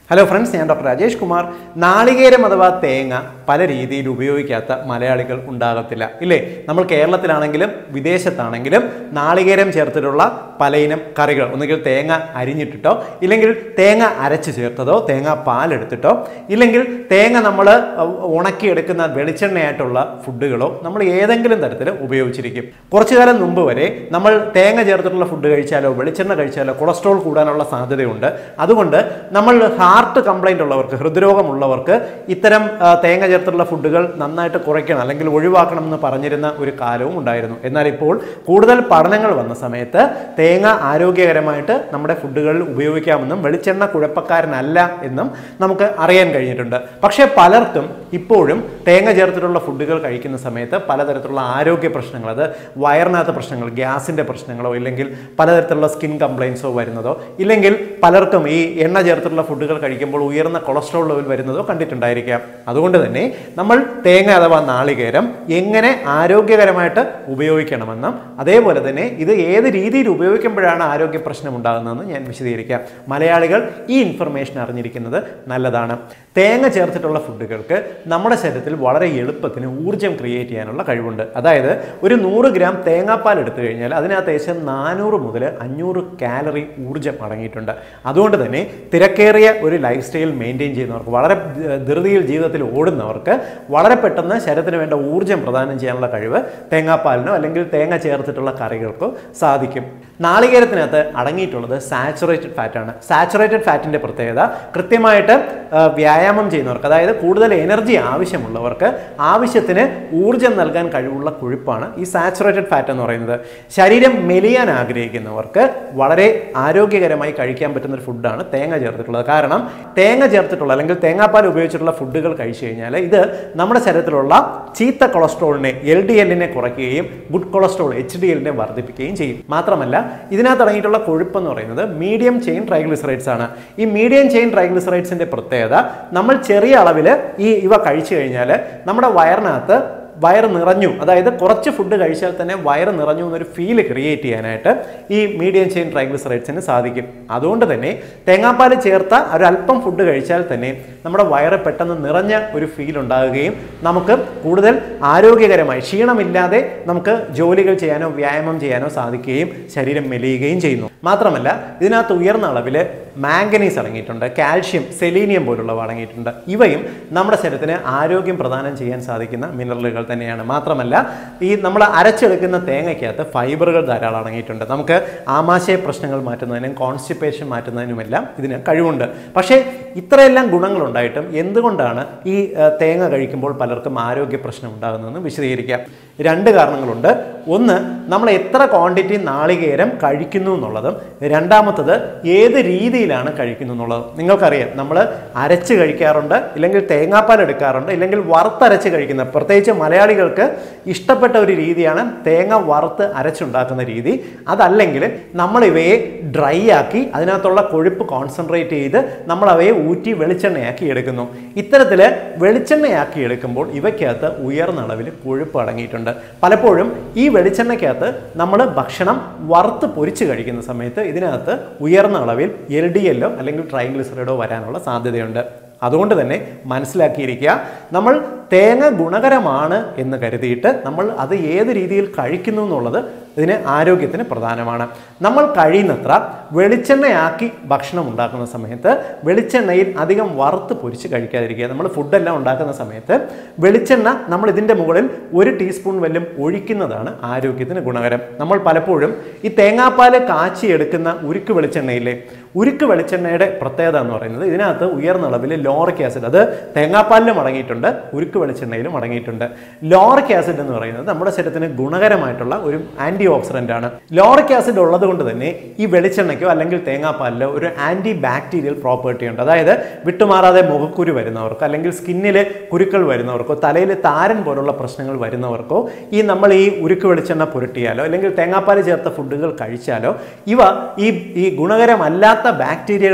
hello friends ഞാൻ doctor Rajesh Kumar നാളികേരം അഥവാ തേങ്ങ പല രീതിയിൽ ഉപയോഗിക്കാത്ത മലയാളികൾ ഉണ്ടാകത്തില്ല ഇല്ലേ നമ്മൾ കേരളത്തിലാണെങ്കിലും വിദേശത്താണെങ്കിലും നാളികേരം ചേർത്തിട്ടുള്ള പലയിനം കറികൾ ഒന്നുകിൽ തേങ്ങ അരിഞ്ഞിട്ടിട്ടോ ഇല്ലെങ്കിൽ തേങ്ങ അരച്ച് ചേർത്തതോ തേങ്ങ പാലെടുത്തിട്ടോ ഇല്ലെങ്കിൽ തേങ്ങ നമ്മൾ ഉണക്കിയെടുക്കുന്ന വെളിച്ചെണ്ണയായിട്ടുള്ള ഫുഡുകളോ നമ്മൾ ഏതെങ്കിലും തരത്തിൽ ഉപയോഗിച്ചിരിക്കും കുറച്ചു കാലം മുമ്പ് വരെ നമ്മൾ തേങ്ങ ചേർത്തിട്ടുള്ള ഫുഡ് കഴിച്ചാലോ വെളിച്ചെണ്ണ കഴിച്ചാലോ കൊളസ്ട്രോൾ കൂടാനുള്ള സാധ്യതയുണ്ട് അതുകൊണ്ട് നമ്മൾ ഹാർട്ട് കംപ്ലൈൻ്റ് ഉള്ളവർക്ക് ഹൃദ്രോഗമുള്ളവർക്ക് ഇത്തരം ആ, തേങ്ങ ചേർത്തിട്ടുള്ള ഫുഡുകൾ നന്നായിട്ട് കുറയ്ക്കണം അല്ലെങ്കിൽ ഒഴിവാക്കണം എന്ന് പറഞ്ഞിരുന്ന ഒരു കാലവും ഉണ്ടായിരുന്നു എന്നാൽ ഇപ്പോൾ കൂടുതൽ പഠനങ്ങൾ വന്ന സമയത്ത് തേങ്ങ ആരോഗ്യകരമായിട്ട് നമ്മുടെ ഫുഡുകളിൽ ഉപയോഗിക്കാമെന്നും വെളിച്ചെണ്ണ കുഴപ്പക്കാരനല്ല എന്നും നമുക്ക് അറിയാൻ കഴിഞ്ഞിട്ടുണ്ട് പക്ഷേ പലർക്കും ഇപ്പോഴും തേങ്ങ ചേർത്തിട്ടുള്ള ഫുഡുകൾ കഴിക്കുന്ന സമയത്ത് പലതരത്തിലുള്ള ആരോഗ്യ പ്രശ്നങ്ങൾ അത് വയറിനകത്ത് പ്രശ്നങ്ങൾ ഗ്യാസിൻ്റെ പ്രശ്നങ്ങളോ ഇല്ലെങ്കിൽ പലതരത്തിലുള്ള സ്കിൻ കംപ്ലയിൻസോ വരുന്നതോ ഇല്ലെങ്കിൽ പലർക്കും ഈ എണ്ണ ചേർത്തിട്ടുള്ള ഫുഡുകൾ കഴിക്കുമ്പോൾ ഉയർന്ന കൊളസ്ട്രോൾ ലെവൽ വരുന്നതോ കണ്ടിട്ടുണ്ടായിരിക്കാം അതുകൊണ്ട് തന്നെ നമ്മൾ തേങ്ങ അഥവാ നാളികേരം എങ്ങനെ ആരോഗ്യകരമായിട്ട് ഉപയോഗിക്കണമെന്നും അതേപോലെ തന്നെ ഇത് ഏത് രീതിയിൽ ഉപയോഗിക്കുമ്പോഴാണ് ആരോഗ്യ പ്രശ്നം ഉണ്ടാകുന്നതെന്ന് ഞാൻ വിശദീകരിക്കാം മലയാളികൾ ഈ ഇൻഫർമേഷൻ അറിഞ്ഞിരിക്കുന്നത് നല്ലതാണ് തേങ്ങ ചേർത്തിട്ടുള്ള ഫുഡുകൾക്ക് നമ്മുടെ ശരീരത്തിൽ വളരെ എളുപ്പത്തിന് ഊർജ്ജം ക്രിയേറ്റ് ചെയ്യാനുള്ള കഴിവുണ്ട് അതായത് ഒരു നൂറ് ഗ്രാം തേങ്ങാപ്പാൽ എടുത്തു കഴിഞ്ഞാൽ അതിനകത്ത് ഏകദേശം നാനൂറ് മുതൽ അഞ്ഞൂറ് കാലറി ഊർജ്ജം അടങ്ങിയിട്ടുണ്ട് അതുകൊണ്ട് തന്നെ തിരക്കേറിയ ഒരു ലൈഫ് സ്റ്റൈൽ മെയിൻറ്റെയിൻ ചെയ്യുന്നവർക്ക് വളരെ ധ- ധൃതിയിൽ ജീവിതത്തിൽ ഓടുന്നവർക്ക് വളരെ പെട്ടെന്ന് ശരീരത്തിന് വേണ്ട ഊർജ്ജം പ്രദാനം ചെയ്യാനുള്ള കഴിവ് തേങ്ങാപ്പാലിനോ അല്ലെങ്കിൽ തേങ്ങ ചേർത്തിട്ടുള്ള കറികൾക്കോ സാധിക്കും നാളികേരത്തിനകത്ത് അടങ്ങിയിട്ടുള്ളത് സാച്ചുറേറ്റഡ് ഫാറ്റാണ് സാച്ചുറേറ്റഡ് ഫാറ്റിൻ്റെ പ്രത്യേകത കൃത്യമായിട്ട് ആ, വ്യായാമം ചെയ്യുന്നവർക്ക് അതായത് കൂടുതൽ എനർജി ആവശ്യമുള്ളവർക്ക് ആവശ്യത്തിന് ഊർജ്ജം നൽകാൻ കഴിവുള്ള കൊഴുപ്പാണ് ഈ സാച്ചുറേറ്റഡ് ഫാറ്റ് എന്ന് പറയുന്നത് ശരീരം മെലിയാൻ ആഗ്രഹിക്കുന്നവർക്ക് വളരെ ആരോഗ്യകരമായി കഴിക്കാൻ പറ്റുന്ന ഒരു ഫുഡാണ് തേങ്ങ ചേർത്തിട്ടുള്ളത് കാരണം തേങ്ങ ചേർത്തിട്ടുള്ള അല്ലെങ്കിൽ തേങ്ങാപ്പാൽ ഉപയോഗിച്ചിട്ടുള്ള ഫുഡുകൾ കഴിച്ചു കഴിഞ്ഞാൽ ഇത് നമ്മുടെ ശരീരത്തിലുള്ള ചീത്ത കൊളസ്ട്രോളിനെ എൽ ഡി എല്ലിനെ കുറയ്ക്കുകയും ഗുഡ് കൊളസ്ട്രോൾ എച്ച് ഡി എല്ലിനെ വർദ്ധിപ്പിക്കുകയും ചെയ്യും മാത്രമല്ല ഇതിനകത്ത് അടങ്ങിയിട്ടുള്ള കൊഴുപ്പ് എന്ന് പറയുന്നത് മീഡിയം ചെയിൻ ട്രൈഗ്ലിസറൈഡ്സ് ആണ് ഈ മീഡിയം ചെയിൻ ട്രൈഗ്ലിസറൈഡ്സിന്റെ പ്രത്യേകത നമ്മൾ ചെറിയ അളവിൽ ഈ ഇവ കഴിച്ചു കഴിഞ്ഞാൽ നമ്മുടെ വയറിനകത്ത് വയറ് നിറഞ്ഞു അതായത് കുറച്ച് ഫുഡ് കഴിച്ചാൽ തന്നെ വയറ് നിറഞ്ഞു എന്നൊരു ഫീൽ ക്രിയേറ്റ് ചെയ്യാനായിട്ട് ഈ മീഡിയം ചെയിൻ ട്രൈഗ്ലിസറൈഡ്സിന് സാധിക്കും അതുകൊണ്ട് തന്നെ തേങ്ങാപ്പാൽ ചേർത്ത ഒരല്പം ഫുഡ് കഴിച്ചാൽ തന്നെ നമ്മുടെ വയറ് പെട്ടെന്ന് നിറഞ്ഞ ഒരു ഫീൽ ഉണ്ടാകുകയും നമുക്ക് കൂടുതൽ ആരോഗ്യകരമായി ക്ഷീണമില്ലാതെ നമുക്ക് ജോലികൾ ചെയ്യാനോ വ്യായാമം ചെയ്യാനോ സാധിക്കുകയും ശരീരം മെലിയുകയും ചെയ്യുന്നു മാത്രമല്ല ഇതിനകത്ത് ഉയർന്ന അളവിൽ മാംഗനീസ് അടങ്ങിയിട്ടുണ്ട് കാൽഷ്യം സെലീനിയം പോലുള്ളവ അടങ്ങിയിട്ടുണ്ട് ഇവയും നമ്മുടെ ശരീരത്തിന് ആരോഗ്യം പ്രദാനം ചെയ്യാൻ സാധിക്കുന്ന മിനറലുകൾ തന്നെയാണ് മാത്രമല്ല ഈ നമ്മൾ അരച്ചെടുക്കുന്ന തേങ്ങയ്ക്കകത്ത് ഫൈബറുകൾ ധാരാളം അടങ്ങിയിട്ടുണ്ട് നമുക്ക് ആമാശയ പ്രശ്നങ്ങൾ മാറ്റുന്നതിനും കോൺസ്റ്റിപ്പേഷൻ മാറ്റുന്നതിനുമെല്ലാം ഇതിന് കഴിവുണ്ട് പക്ഷേ ഇത്രയെല്ലാം ഗുണങ്ങളുണ്ടായിട്ടും എന്തുകൊണ്ടാണ് ഈ ആ, തേങ്ങ കഴിക്കുമ്പോൾ പലർക്കും ആരോഗ്യ പ്രശ്നം ഉണ്ടാകുന്നതെന്ന് വിശദീകരിക്കാം രണ്ട് കാരണങ്ങളുണ്ട് ഒന്ന് നമ്മൾ എത്ര ക്വാണ്ടിറ്റി നാളികേരം കഴിക്കുന്നു എന്നുള്ളതും രണ്ടാമത്തത് ഏത് രീതിയിലാണ് കഴിക്കുന്നു എന്നുള്ളതും നിങ്ങൾക്കറിയാം നമ്മൾ അരച്ച് കഴിക്കാറുണ്ട് ഇല്ലെങ്കിൽ തേങ്ങാപ്പാൽ എടുക്കാറുണ്ട് ഇല്ലെങ്കിൽ വറുത്തരച്ച് കഴിക്കുന്ന പ്രത്യേകിച്ച് മലയാളികൾക്ക് ഇഷ്ടപ്പെട്ട ഒരു രീതിയാണ് തേങ്ങ വറുത്ത് അരച്ചുണ്ടാക്കുന്ന രീതി അതല്ലെങ്കിൽ നമ്മൾ ഇവയെ ഡ്രൈ ആക്കി അതിനകത്തുള്ള കൊഴുപ്പ് കോൺസെൻട്രേറ്റ് ചെയ്ത് നമ്മൾ അവയെ ഊറ്റി വെളിച്ചെണ്ണയാക്കി എടുക്കുന്നു ഇത്തരത്തിൽ വെളിച്ചെണ്ണയാക്കി എടുക്കുമ്പോൾ ഇവയ്ക്കകത്ത് ഉയർന്ന അളവിൽ കൊഴുപ്പ് അടങ്ങിയിട്ടുണ്ട് പലപ്പോഴും ഈ വെളിച്ചെണ്ണയ്ക്കകത്ത് നമ്മൾ ഭക്ഷണം വറുത്ത് പൊരിച്ച് കഴിക്കുന്ന സമയത്ത് ഇതിനകത്ത് ഉയർന്ന അളവിൽ എൽ ഡി എല്ലോ അല്ലെങ്കിൽ ട്രൈഗ്ലിസറൈഡോ വരാനുള്ള സാധ്യതയുണ്ട് അതുകൊണ്ട് തന്നെ മനസ്സിലാക്കിയിരിക്കുക നമ്മൾ തേങ്ങ ഗുണകരമാണ് എന്ന് കരുതിയിട്ട് നമ്മൾ അത് ഏത് രീതിയിൽ കഴിക്കുന്നു എന്നുള്ളത് ഇതിന് ആരോഗ്യത്തിന് പ്രധാനമാണ് നമ്മൾ കഴിയുന്നത്ര വെളിച്ചെണ്ണയാക്കി ഭക്ഷണം ഉണ്ടാക്കുന്ന സമയത്ത് വെളിച്ചെണ്ണയിൽ അധികം വറുത്ത് പൊരിച്ച് കഴിക്കാതിരിക്കുക നമ്മൾ ഫുഡെല്ലാം ഉണ്ടാക്കുന്ന സമയത്ത് വെളിച്ചെണ്ണ നമ്മൾ ഇതിൻ്റെ മുകളിൽ ഒരു ടീസ്പൂൺ വല്ലതും ഒഴിക്കുന്നതാണ് ആരോഗ്യത്തിന് ഗുണകരം നമ്മൾ പലപ്പോഴും ഈ തേങ്ങാപ്പാല് കാച്ചിയെടുക്കുന്ന ഉരുക്ക് വെളിച്ചെണ്ണയിലെ ഉരുക്ക് വെളിച്ചെണ്ണയുടെ പ്രത്യേകത എന്ന് പറയുന്നത് ഇതിനകത്ത് ഉയർന്ന അളവിൽ ലോറിക് ആസിഡ് അത് തേങ്ങാപ്പാലിലും അടങ്ങിയിട്ടുണ്ട് ഉരുക്ക് വെളിച്ചെണ്ണയിലും അടങ്ങിയിട്ടുണ്ട് ലോറിക് ആസിഡ് എന്ന് പറയുന്നത് നമ്മുടെ ശരീരത്തിന് ഗുണകരമായിട്ടുള്ള ഒരു ആന്റി ഓക്സിഡന്റ് ആണ് ലോറിക് ആസിഡ് ഉള്ളത് കൊണ്ട് തന്നെ ഈ വെളിച്ചെണ്ണയ്ക്കോ അല്ലെങ്കിൽ തേങ്ങാപ്പാലിലോ ഒരു ആന്റി ബാക്ടീരിയൽ പ്രോപ്പർട്ടി ഉണ്ട് അതായത് വിട്ടുമാറാതെ മുഖക്കുരു വരുന്നവർക്കോ അല്ലെങ്കിൽ സ്കിന്നിൽ കുരുക്കൾ വരുന്നവർക്കോ തലയിൽ താരൻ പോലുള്ള പ്രശ്നങ്ങൾ വരുന്നവർക്കോ ഈ നമ്മൾ ഈ ഉരുക്ക് വെളിച്ചെണ്ണ പുരട്ടിയാലോ അല്ലെങ്കിൽ തേങ്ങാപ്പാൽ ചേർത്ത ഫുഡുകൾ കഴിച്ചാലോ ഇവ ഈ ഈ ഗുണകരമല്ലാത്ത ബാക്ടീരിയകളെ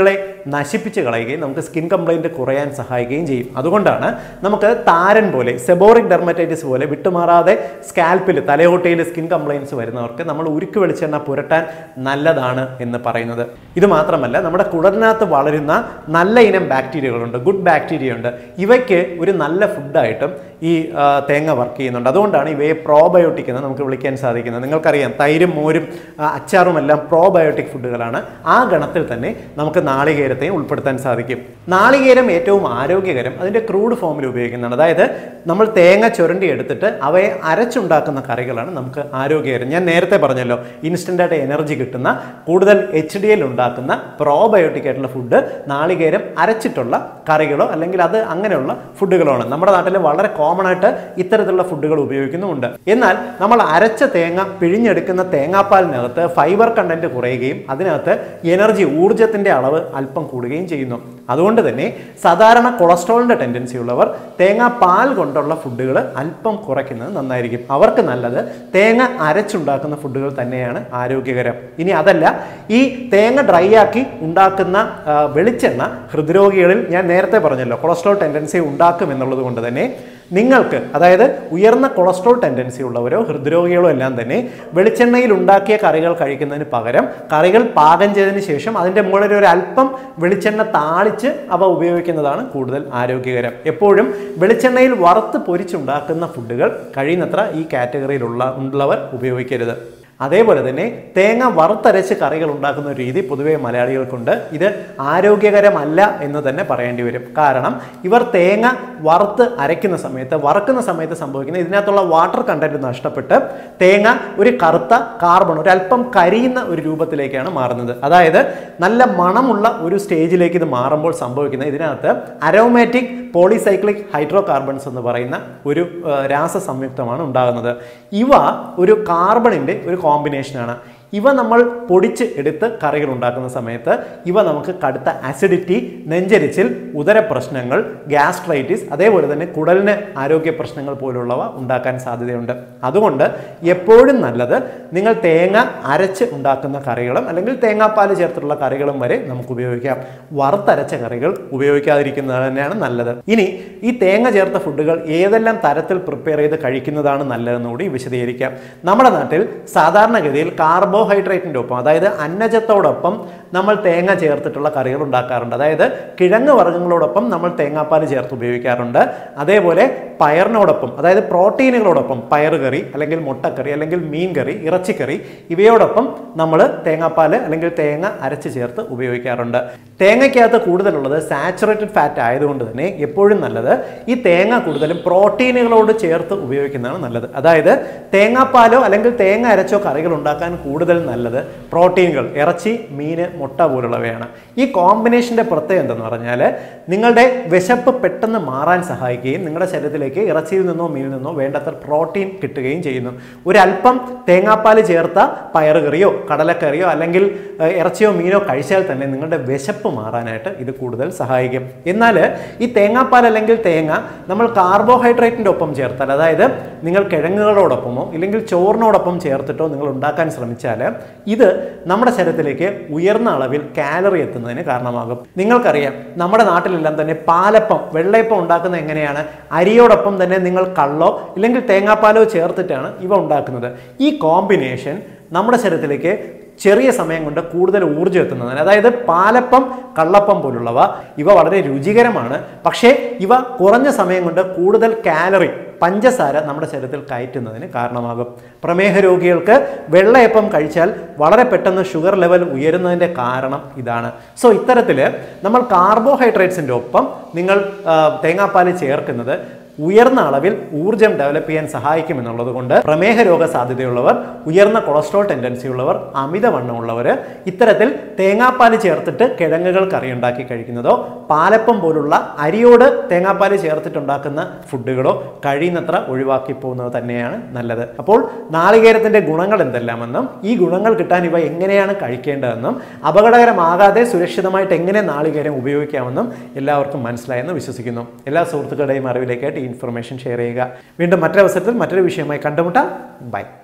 നശിപ്പിച്ച് കളയുകയും നമുക്ക് സ്കിൻ കംപ്ലൈൻറ്റ് കുറയാൻ സഹായിക്കുകയും ചെയ്യും അതുകൊണ്ടാണ് നമുക്ക് താരൻ പോലെ സെബോറിക് ഡെർമറ്റൈറ്റിസ് പോലെ വിട്ടുമാറാതെ സ്കാൽപ്പിൽ തലയോട്ടയിൽ സ്കിൻ കംപ്ലൈൻസ് വരുന്നവർക്ക് നമ്മൾ ഉരുക്ക് വെളിച്ചെണ്ണ പുരട്ടാൻ നല്ലതാണ് എന്ന് പറയുന്നത് ഇത് മാത്രമല്ല നമ്മുടെ കുടലിനകത്ത് വളരുന്ന നല്ല ഇനം ബാക്ടീരിയകളുണ്ട് ഗുഡ് ബാക്ടീരിയ ഉണ്ട് ഇവയ്ക്ക് ഒരു നല്ല ഫുഡായിട്ടും ഈ ആ, തേങ്ങ വർക്ക് ചെയ്യുന്നുണ്ട് അതുകൊണ്ടാണ് ഇവയെ പ്രോബയോട്ടിക് എന്ന് നമുക്ക് വിളിക്കാൻ സാധിക്കുന്നത് നിങ്ങൾക്കറിയാം തൈരും മോരും ആ, അച്ചാറും എല്ലാം പ്രോബയോട്ടിക് ഫുഡുകളാണ് ആ ഗണത്തിൽ തന്നെ നമുക്ക് നാളികേരത്തെയും ഉൾപ്പെടുത്താൻ സാധിക്കും നാളികേരം ഏറ്റവും ആരോഗ്യകരം അതിൻ്റെ ക്രൂഡ് ഫോമിൽ ഉപയോഗിക്കുന്നതാണ് അതായത് നമ്മൾ തേങ്ങ ചുരണ്ടി എടുത്തിട്ട് അവയെ അരച്ചുണ്ടാക്കുന്ന കറികളാണ് നമുക്ക് ആരോഗ്യകരം ഞാൻ നേരത്തെ പറഞ്ഞല്ലോ ഇൻസ്റ്റൻ്റായിട്ട് എനർജി കിട്ടുന്ന കൂടുതൽ എച്ച് ഡി എൽ ഉണ്ടാക്കുന്ന പ്രോബയോട്ടിക് ആയിട്ടുള്ള ഫുഡ് നാളികേരം അരച്ചിട്ടുള്ള കറികളോ അല്ലെങ്കിൽ അത് അങ്ങനെയുള്ള ഫുഡുകളോ ആണ് നമ്മുടെ നാട്ടിൽ വളരെ കോമൺ ആയിട്ട് ഇത്തരത്തിലുള്ള ഫുഡുകൾ ഉപയോഗിക്കുന്നുമുണ്ട് എന്നാൽ നമ്മൾ അരച്ച തേങ്ങ പിഴിഞ്ഞെടുക്കുന്ന തേങ്ങാപ്പാലിനകത്ത് ഫൈബർ കണ്ടന്റ് കുറയുകയും അതിനകത്ത് എനർജി ഊർജത്തിന്റെ അളവ് അല്പം കൂടുകയും ചെയ്യുന്നു അതുകൊണ്ട് തന്നെ സാധാരണ കൊളസ്ട്രോളിന്റെ ടെൻഡൻസി ഉള്ളവർ തേങ്ങാപ്പാൽ കൊണ്ടുള്ള ഫുഡുകൾ അല്പം കുറയ്ക്കുന്നത് നന്നായിരിക്കും അവർക്ക് നല്ലത് തേങ്ങ അരച്ചുണ്ടാക്കുന്ന ഫുഡുകൾ തന്നെയാണ് ആരോഗ്യകരം ഇനി അതല്ല ഈ തേങ്ങ ഡ്രൈ ആക്കി ഉണ്ടാക്കുന്ന ആ, വെളിച്ചെണ്ണ ഹൃദ്രോഗികളിൽ ഞാൻ നേരത്തെ പറഞ്ഞല്ലോ കൊളസ്ട്രോൾ ടെൻഡൻസി ഉണ്ടാക്കും എന്നുള്ളത് കൊണ്ട് തന്നെ നിങ്ങൾക്ക് അതായത് ഉയർന്ന കൊളസ്ട്രോൾ ടെൻഡൻസി ഉള്ളവരോ ഹൃദ്രോഗികളോ എല്ലാം തന്നെ വെളിച്ചെണ്ണയിൽ ഉണ്ടാക്കിയ കറികൾ കഴിക്കുന്നതിന് പകരം കറികൾ പാകം ചെയ്തതിന് ശേഷം അതിൻ്റെ മുകളിൽ ഒരു അല്പം വെളിച്ചെണ്ണ താളിച്ച് അവ ഉപയോഗിക്കുന്നതാണ് കൂടുതൽ ആരോഗ്യകരം എപ്പോഴും വെളിച്ചെണ്ണയിൽ വറുത്ത് പൊരിച്ചുണ്ടാക്കുന്ന ഫുഡുകൾ കഴിയുന്നത്ര ഈ കാറ്റഗറിയിലുള്ള ഉള്ളവർ ഉപയോഗിക്കരുത് അതേപോലെ തന്നെ തേങ്ങ വറുത്തരച്ച് കറികൾ ഉണ്ടാക്കുന്ന ഒരു രീതി പൊതുവെ മലയാളികൾക്കുണ്ട് ഇത് ആരോഗ്യകരമല്ല എന്ന് തന്നെ പറയേണ്ടി വരും കാരണം ഇവർ തേങ്ങ വറുത്ത് അരയ്ക്കുന്ന സമയത്ത് വറക്കുന്ന സമയത്ത് സംഭവിക്കുന്ന ഇതിനകത്തുള്ള വാട്ടർ കണ്ടന്റ് നഷ്ടപ്പെട്ട് തേങ്ങ ഒരു കറുത്ത കാർബൺ ഒരു അല്പം കരിയുന്ന ഒരു രൂപത്തിലേക്കാണ് മാറുന്നത് അതായത് നല്ല മണമുള്ള ഒരു സ്റ്റേജിലേക്ക് ഇത് മാറുമ്പോൾ സംഭവിക്കുന്നത് ഇതിനകത്ത് അരോമാറ്റിക് പോളിസൈക്ലിക് ഹൈഡ്രോ കാർബൺസ് എന്ന് പറയുന്ന ഒരു ആ, രാസസംയുക്തമാണ് ഉണ്ടാകുന്നത് ഇവ ഒരു കാർബണിൻ്റെ ഒരു കോമ്പിനേഷനാണ് ഇവ നമ്മൾ പൊടിച്ച് എടുത്ത് കറികൾ ഉണ്ടാക്കുന്ന സമയത്ത് ഇവ നമുക്ക് കടുത്ത അസിഡിറ്റി നെഞ്ചരിച്ചിൽ ഉദര പ്രശ്നങ്ങൾ ഗ്യാസ്ട്രൈറ്റിസ് അതേപോലെ തന്നെ കുടലിന് ആരോഗ്യ പ്രശ്നങ്ങൾ പോലുള്ളവ ഉണ്ടാക്കാൻ സാധ്യതയുണ്ട് അതുകൊണ്ട് എപ്പോഴും നല്ലത് നിങ്ങൾ തേങ്ങ അരച്ച് ഉണ്ടാക്കുന്ന കറികളും അല്ലെങ്കിൽ തേങ്ങാപ്പാൽ ചേർത്തിട്ടുള്ള കറികളും വരെ നമുക്ക് ഉപയോഗിക്കാം വറുത്തരച്ച കറികൾ ഉപയോഗിക്കാതിരിക്കുന്നത് തന്നെയാണ് നല്ലത് ഇനി ഈ തേങ്ങ ചേർത്ത ഫുഡുകൾ ഏതെല്ലാം തരത്തിൽ പ്രിപ്പയർ ചെയ്ത് കഴിക്കുന്നതാണ് നല്ലതെന്ന് കൂടി വിശദീകരിക്കാം നമ്മുടെ നാട്ടിൽ സാധാരണഗതിയിൽ കാർബോഹൈഡ്രേറ്റിൻ്റെ ഒപ്പം അതായത് അന്നജത്തോടൊപ്പം നമ്മൾ തേങ്ങ ചേർത്തിട്ടുള്ള കറികൾ ഉണ്ടാക്കാറുണ്ട് അതായത് കിഴങ്ങ് വർഗ്ഗങ്ങളോടൊപ്പം നമ്മൾ തേങ്ങാപ്പാൽ ചേർത്ത് ഉപയോഗിക്കാറുണ്ട് അതേപോലെ പയറിനോടൊപ്പം അതായത് പ്രോട്ടീനുകളോടൊപ്പം പയർ കറി അല്ലെങ്കിൽ മുട്ടക്കറി അല്ലെങ്കിൽ മീൻ കറി ഇറച്ചിക്കറി ഇവയോടൊപ്പം നമ്മൾ തേങ്ങാപ്പാൽ അല്ലെങ്കിൽ തേങ്ങ അരച്ച് ചേർത്ത് ഉപയോഗിക്കാറുണ്ട് തേങ്ങയ്ക്കകത്ത് കൂടുതലുള്ളത് സാച്ചുറേറ്റഡ് ഫാറ്റ് ആയതുകൊണ്ട് തന്നെ എപ്പോഴും നല്ലത് ഈ തേങ്ങ കൂടുതലും പ്രോട്ടീനുകളോട് ചേർത്ത് ഉപയോഗിക്കുന്നതാണ് നല്ലത് അതായത് തേങ്ങാപ്പാലോ അല്ലെങ്കിൽ തേങ്ങ അരച്ചോ കറികൾ ഉണ്ടാക്കാൻ കൂടുതൽ നല്ലത് പ്രോട്ടീനുകൾ ഇറച്ചി മീന് മുട്ട പോലുള്ളവയാണ് ഈ കോമ്പിനേഷന്റെ പ്രത്യേകത എന്തെന്ന് പറഞ്ഞാൽ നിങ്ങളുടെ വിശപ്പ് പെട്ടെന്ന് മാറാൻ സഹായിക്കുകയും നിങ്ങളുടെ ശരീരത്തിലേക്ക് ഇറച്ചിയിൽ നിന്നോ മീനിൽ നിന്നോ വേണ്ടത്ര പ്രോട്ടീൻ കിട്ടുകയും ചെയ്യുന്നു ഒരല്പം തേങ്ങാപ്പാൽ ചേർത്ത പയറുകറിയോ കടലക്കറിയോ അല്ലെങ്കിൽ ഏഹ്, ഇറച്ചിയോ മീനോ കഴിച്ചാൽ തന്നെ നിങ്ങളുടെ വിശപ്പ് മാറാനായിട്ട് ഇത് കൂടുതൽ സഹായിക്കും എന്നാൽ ഈ തേങ്ങാപ്പാൽ അല്ലെങ്കിൽ തേങ്ങ നമ്മൾ കാർബോഹൈഡ്രേറ്റിൻ്റെ ഒപ്പം ചേർത്താൽ അതായത് നിങ്ങൾ കിഴങ്ങുകളോടൊപ്പമോ ഇല്ലെങ്കിൽ ചോറിനോടൊപ്പം ചേർത്തിട്ടോ നിങ്ങൾ ഉണ്ടാക്കാൻ ശ്രമിച്ചാൽ ഇത് നമ്മുടെ ശരീരത്തിലേക്ക് ഉയർന്ന അളവിൽ കാലറി എത്തുന്നതിന് കാരണമാകും നിങ്ങൾക്കറിയാം നമ്മുടെ നാട്ടിലെല്ലാം തന്നെ പാലപ്പം വെള്ളയപ്പം ഉണ്ടാക്കുന്നത് എങ്ങനെയാണ് അരിയോടൊപ്പം തന്നെ നിങ്ങൾ കള്ളോ ഇല്ലെങ്കിൽ തേങ്ങാപ്പാലോ ചേർത്തിട്ടാണ് ഇവ ഉണ്ടാക്കുന്നത് ഈ കോമ്പിനേഷൻ നമ്മുടെ ശരീരത്തിലേക്ക് ചെറിയ സമയം കൊണ്ട് കൂടുതൽ ഊർജ്ജം എത്തുന്നതിന് അതായത് പാലപ്പം കള്ളപ്പം പോലുള്ളവ ഇവ വളരെ രുചികരമാണ് പക്ഷേ ഇവ കുറഞ്ഞ സമയം കൊണ്ട് കൂടുതൽ കാലറി പഞ്ചസാര നമ്മുടെ ശരീരത്തിൽ കയറ്റുന്നതിന് കാരണമാകും പ്രമേഹ രോഗികൾക്ക് വെള്ളയപ്പം കഴിച്ചാൽ വളരെ പെട്ടെന്ന് ഷുഗർ ലെവൽ ഉയരുന്നതിൻ്റെ കാരണം ഇതാണ് സോ ഇത്തരത്തിൽ നമ്മൾ കാർബോഹൈഡ്രേറ്റ്സിൻ്റെ ഒപ്പം നിങ്ങൾ ആ, തേങ്ങാപ്പാൽ ചേർക്കുന്നത് ഉയർന്ന അളവിൽ ഊർജം ഡെവലപ്പ് ചെയ്യാൻ സഹായിക്കും എന്നുള്ളത് കൊണ്ട് പ്രമേഹ രോഗ സാധ്യതയുള്ളവർ ഉയർന്ന കൊളസ്ട്രോൾ ടെൻഡൻസി ഉള്ളവർ അമിതവണ്ണമുള്ളവർ ഇത്തരത്തിൽ തേങ്ങാപ്പാൽ ചേർത്തിട്ട് കിഴങ്ങുകൾ കറി ഉണ്ടാക്കി കഴിക്കുന്നതോ പാലപ്പം പോലുള്ള അരിയോട് തേങ്ങാപ്പാൽ ചേർത്തിട്ടുണ്ടാക്കുന്ന ഫുഡുകളോ കഴിയുന്നത്ര ഒഴിവാക്കി പോകുന്നത് തന്നെയാണ് നല്ലത് അപ്പോൾ നാളികേരത്തിന്റെ ഗുണങ്ങൾ എന്തെല്ലാമെന്നും ഈ ഗുണങ്ങൾ കിട്ടാൻ ഇവ എങ്ങനെയാണ് കഴിക്കേണ്ടതെന്നും അപകടകരമാകാതെ സുരക്ഷിതമായിട്ട് എങ്ങനെ നാളികേരം ഉപയോഗിക്കാമെന്നും എല്ലാവർക്കും മനസ്സിലായെന്ന് വിശ്വസിക്കുന്നു എല്ലാ സുഹൃത്തുക്കളുടെയും അറിവിലേക്കായിട്ട് ഈ ഇൻഫർമേഷൻ ഷെയർ ചെയ്യുക വീണ്ടും മറ്റൊരവസരത്തിൽ മറ്റൊരു വിഷയമായി കണ്ടുമുട്ടാം ബൈ